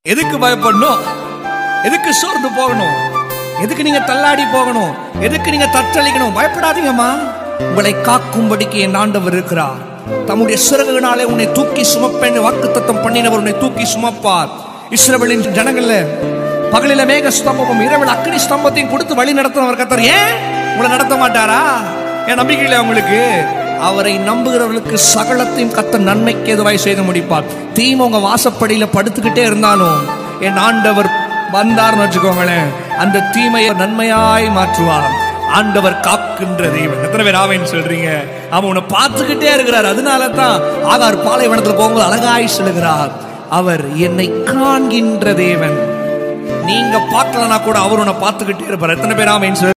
எதுக்கு பயப்படணும் எதுக்கு சோர்ந்து போகணும் எதுக்கு நீங்க தள்ளாடி போகணும் எதுக்கு நீங்க தத்தளிக்கணும் பயப்படாதீங்கம்மா உங்களை காக்கும்படிக்கு என் ஆண்டவர் இருக்கிறார் தம்முடைய சிறகுனாலே உன்னை தூக்கி சுமப்பேன் வாக்குத்தத்தம் பண்ணினவர் உன்னை தூக்கி சுமப்பார் இஸ்ரவேலின் ஜனங்கள்ல பகலில மேக ஸ்தம்பமும் இரவில் அக்னி ஸ்தம்பத்தையும் கொடுத்து வழி நடத்தினவர் கத்தர் ஏன் உங்களை நடத்த மாட்டாரா என் நம்பிக்கை இல்லை உங்களுக்கு அவரை நம்புகிறவர்களுக்கு சகலத்தையும் கத்த நன்மைக்கு எதுவாய் செய்து முடிப்பார் தீமை உங்க வாசப்படியில படுத்துக்கிட்டே இருந்தாலும் என் ஆண்டவர் வந்தார்னு வச்சுக்கோங்களேன் அந்த தீமையை நன்மையாய் மாற்றுவார் ஆண்டவர் காக்கின்ற தெய்வன் எத்தனை பேர் ஆவேன்னு சொல்றீங்க அவன் உன்னை பார்த்துக்கிட்டே இருக்கிறார் அதனால தான் ஆகார் பாலைவனத்துல போகும்போது அழகாய் சொல்லுகிறார் அவர் என்னை காண்கின்ற தேவன் நீங்க பார்க்கலனா கூட அவர் உன்னை பார்த்துக்கிட்டே இருப்பார் எத்தனை பேர் ஆவேன்னு சொல்லு